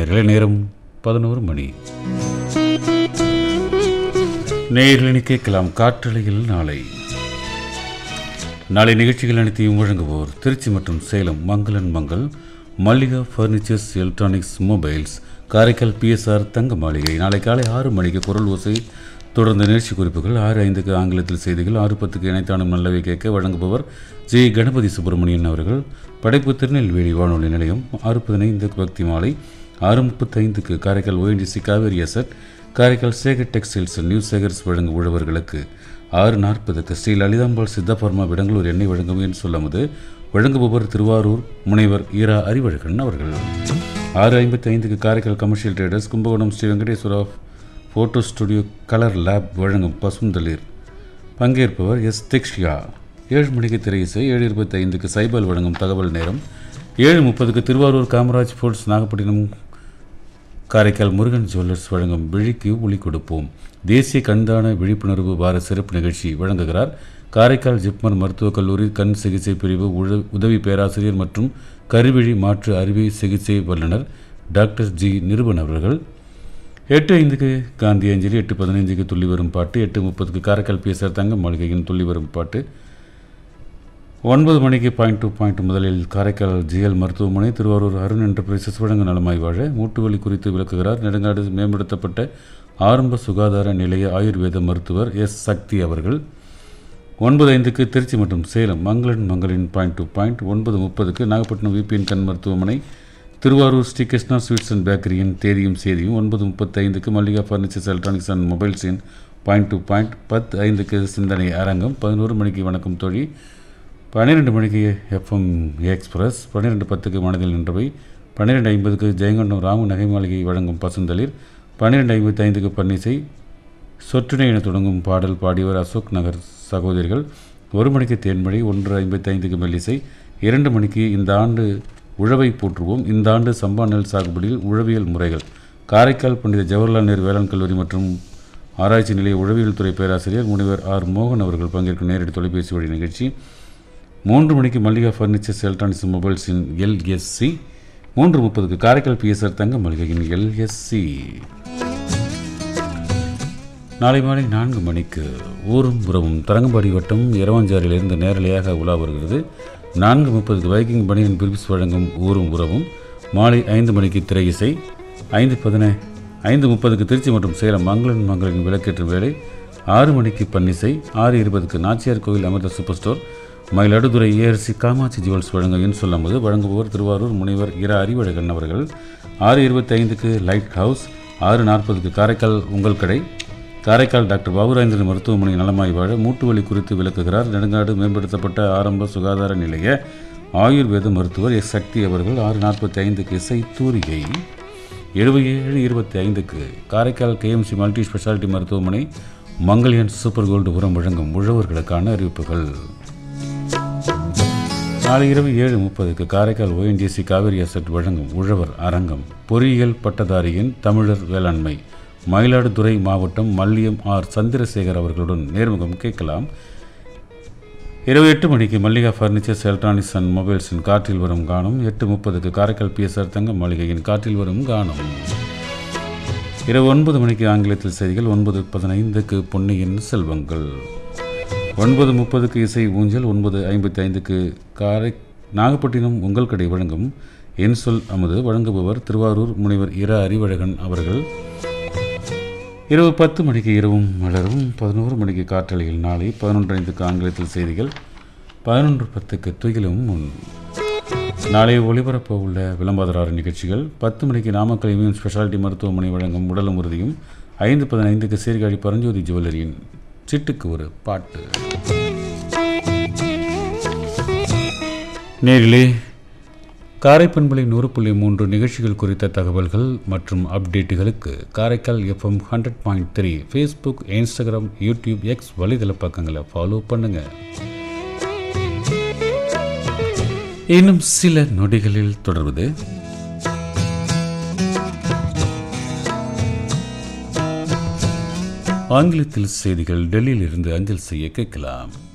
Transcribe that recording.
நேரலை நேரம் பதினோரு மணி நேயர்களை கேட்கலாம் காற்றலையில் நாளை நாளை நிகழ்ச்சிகள் அனைத்தையும் வழங்குவோர் திருச்சி மற்றும் சேலம் மங்களன் மங்கள் Mallika furnitures electronics mobiles Karaikal B S R Thanga Maligai நாளை காலை ஆறு மணிக்கு குரல் ஓசை தொடர்ந்த நிகழ்ச்சி குறிப்புகள் ஆறு ஐந்துக்கு ஆங்கிலத்தில் செய்திகள் ஆறு பத்துக்கு இணைத்தானும் நல்லவை கேட்க வழங்குபவர் ஜே கணபதி சுப்பிரமணியன் அவர்கள் படைப்பு திருநெல்வேலி வானொலி நிலையம் ஆறு பதினைந்துக்கு பக்தி மாலை ஆறு முப்பத்தைந்துக்கு Karaikal O N T C Kaveri asset Karaikal Sekar textiles new Sekars வழங்கும் உழவர்களுக்கு ஆறு நாற்பதுக்கு ஸ்ரீ லலிதாம்பாள் சித்தபர்மா விடங்களூர் எண்ணெய் வழங்கும் என்று சொல்லும்போது வழங்குபவர் திருவாரூர் முனைவர் ஈரா அறிவழகன் அவர்கள் ஆறு ஐம்பத்தி ஐந்துக்கு Karaikal commercial traders Kumbakonam Sri Venkateswara photo studio colour lab வழங்கும் பசுந்தளிர் பங்கேற்பவர் எஸ் திக்ஷியா ஏழு மணிக்கு திரை இசை ஏழு இருபத்தி ஐந்துக்கு சைபல் வழங்கும் தகவல் நேரம் ஏழு முப்பதுக்கு திருவாரூர் காமராஜ் ஃபுட்ஸ் நாகப்பட்டினம் காரைக்கால் முருகன் ஜுவல்லர்ஸ் வழங்கும் விழிக்கு ஒளி கொடுப்போம் தேசிய கண்தான விழிப்புணர்வு வார சிறப்பு நிகழ்ச்சி வழங்குகிறார் காரைக்கால் ஜிப்மர் மருத்துவக் கல்லூரி கண் சிகிச்சை பிரிவு உழ- உதவி பேராசிரியர் மற்றும் கருவிழி மாற்று அறுவை சிகிச்சை வல்லுநர் டாக்டர் ஜி நிருபன் அவர்கள் எட்டு ஐந்துக்கு காந்தி அஞ்சலி எட்டு பதினைந்துக்கு துள்ளி வரும் பாட்டு எட்டு முப்பதுக்கு காரைக்கால் பிஎஸ்ஆர் தங்க மாளிகையின் துள்ளி வரும் பாட்டு ஒன்பது மணிக்கு பாயிண்ட் டு பாயிண்ட் முதலில் காரைக்கால் ஜிஎல் மருத்துவமனை திருவாரூர் அருண் என்டர்பிரைசஸ் வழங்க நலமாய் வாழ மூட்டு வலி குறித்து விளக்குகிறார் நெடுங்காடு மேம்படுத்தப்பட்ட ஆரம்ப சுகாதார நிலைய ஆயுர்வேத மருத்துவர் எஸ் சக்தி அவர்கள் ஒன்பது ஐந்துக்கு திருச்சி மற்றும் சேலம் மங்களன் மங்களின் பாயிண்ட் டு பாயிண்ட் ஒன்பது முப்பதுக்கு நாகப்பட்டினம் விபிஎன் கண் மருத்துவமனை திருவாரூர் ஸ்ரீ கிருஷ்ணா ஸ்வீட்ஸ் அண்ட் பேக்கரியின் தேதியும் சேதியும் ஒன்பது முப்பத்தைந்துக்கு மல்லிகா ஃபர்னிச்சர்ஸ் எலக்ட்ரானிக்ஸ் அண்ட் மொபைல்ஸின் பாயிண்ட் டு பாயிண்ட் பத்து ஐந்துக்கு சிந்தனை அரங்கம் பதினோரு மணிக்கு வணக்கம் தோழி பன்னிரெண்டு மணிக்கு எஃப்எம் எக்ஸ்பிரஸ் பன்னிரெண்டு பத்துக்கு மனதில் நின்றவை பன்னிரெண்டு ஐம்பதுக்கு ஜெயங்கொண்டம் ராமு நகை மாளிகை வழங்கும் பசுந்தளிர் பன்னிரெண்டு ஐம்பத்தி ஐந்துக்கு பன்னிசை சொற்றுணை என தொடங்கும் பாடல் பாடியவர் அசோக் நகர் சகோதரிகள் ஒரு மணிக்கு தேன்மொழி ஒன்று ஐம்பத்தி ஐந்துக்கு மெல்லிசை இரண்டு மணிக்கு இந்த ஆண்டு உழவை போற்றுவோம் இந்த ஆண்டு சம்பா நெல் சாகுபடியில் உழவியல் முறைகள் காரைக்கால் பண்டித ஜவஹர்லால் நேரு வேளாண் கல்லூரி மற்றும் ஆராய்ச்சி நிலைய உழவியல் துறை பேராசிரியர் முனைவர் ஆர் மோகன் அவர்கள் பங்கேற்கும் நேரடி தொலைபேசி வழி நிகழ்ச்சி மூன்று மணிக்கு மல்லிகா ஃபர்னிச்சர்ஸ் எலக்ட்ரானிக்ஸ் மொபைல்ஸின் எல்எஸ்சி மூன்று முப்பதுக்கு காரைக்கால் பிஎஸ்ஆர் தங்க மளிகையின் எல்எஸ்சி நாளை மாலை நான்கு மணிக்கு ஊரும் உறவும் தரங்கம்பாடி வட்டம் இரவஞ்சாரிலிருந்து நேரலையாக உலா வருகிறது நான்கு முப்பதுக்கு வைக்கிங் பணியன் பிரிப்ஸ் வழங்கும் ஊரும் உறவும் மாலை ஐந்து மணிக்கு திரை இசை ஐந்து பதினை ஐந்து முப்பதுக்கு திருச்சி மற்றும் சேலம் மங்களன் மங்களின் விளக்கேற்றும் வேலை ஆறு மணிக்கு பன்னிசை ஆறு இருபதுக்கு Nachiyar Koil Amirtha super store Mayiladuthurai A R C Kamatchi jewels வழங்கும் என் சொல்லும்போது வழங்குபவர் திருவாரூர் முனைவர் இரா அறிவழகன் அவர்கள் ஆறு இருபத்தி ஐந்துக்கு லைட் ஹவுஸ் ஆறு நாற்பதுக்கு காரைக்கால் உங்கள் கடை காரைக்கால் டாக்டர் பாபுராஜேந்திரன் மருத்துவமனை நலமாய் வாழ மூட்டு வலி குறித்து விளக்குகிறார் நெடுங்காடு மேம்படுத்தப்பட்ட ஆரம்ப சுகாதார நிலைய ஆயுர்வேத மருத்துவர் எஸ் சக்தி அவர்கள் ஆறு நாற்பத்தி ஐந்துக்கு இசை தூரிகை எழுபது ஏழு இருபத்தி ஐந்துக்கு காரைக்கால் கேஎம்சி மல்டி ஸ்பெஷாலிட்டி மருத்துவமனை மங்கல்யான் சூப்பர் கோல்டு உரம் வழங்கும் உழவர்களுக்கான அறிவிப்புகள் நாளை இரவு ஏழு முப்பதுக்கு காரைக்கால் ஓஎன்டிசி காவிரி அசட் வழங்கும் உழவர் அரங்கம் பொறியியல் பட்டதாரியின் தமிழர் வேளாண்மை மயிலாடுதுறை மாவட்டம் மல்லியம் ஆர் சந்திரசேகர் அவர்களுடன் நேர்முகம் கேட்கலாம் இரவு எட்டு மணிக்கு மல்லிகா ஃபர்னிச்சர்ஸ் எலக்ட்ரானிக்ஸ் அண்ட் மொபைல்ஸின் காற்றில் வரும் கானம் எட்டு முப்பதுக்கு காரைக்கால் பிஎஸ்ஆர் தங்க மாளிகையின் காற்றில் வரும் கானம் இரவு ஒன்பது மணிக்கு ஆங்கிலத்தில் செய்திகள் ஒன்பது பதினைந்துக்கு பொன்னியின் செல்வங்கள் ஒன்பது முப்பதுக்கு இசை ஊஞ்சல் ஒன்பது ஐம்பத்தி ஐந்துக்கு காரை நாகப்பட்டினம் உங்கள் கடை வழங்கும் என் சொல் அமுது வழங்குபவர் திருவாரூர் முனைவர் இர அறிவழகன் அவர்கள் இரவு பத்து மணிக்கு இரவும் மலரும் பதினோரு மணிக்கு காற்றலையில் நாளை பதினொன்று ஐந்துக்கு ஆங்கிலத்தில் செய்திகள் பதினொன்று பத்துக்கு துயிலும் முன் நாளை ஒளிபரப்ப உள்ள விளம்பரதார நிகழ்ச்சிகள் பத்து மணிக்கு நாமக்கல் இம்யூன் ஸ்பெஷாலிட்டி மருத்துவமனை வழங்கும் உடலும் உறுதியும் ஐந்து பதினைந்துக்கு சீர்காழி பரஞ்சோதி ஜுவல்லரியின் சிட்டுக்கு ஒரு பாட்டு நேரிலே காரைப்பண்பலை நூறு புள்ளி மூன்று நிகழ்ச்சிகள் குறித்த தகவல்கள் மற்றும் அப்டேட்டுகளுக்கு Karaikal F M hundred point three Facebook Instagram YouTube X வலைதள பக்கங்களை ஃபாலோ பண்ணுங்க இன்னும் சில நொடிகளில் தொடர்வது ஆங்கிலத்தில் செய்திகள் டெல்லியிலிருந்து அஞ்சல் செய்ய கேட்கலாம்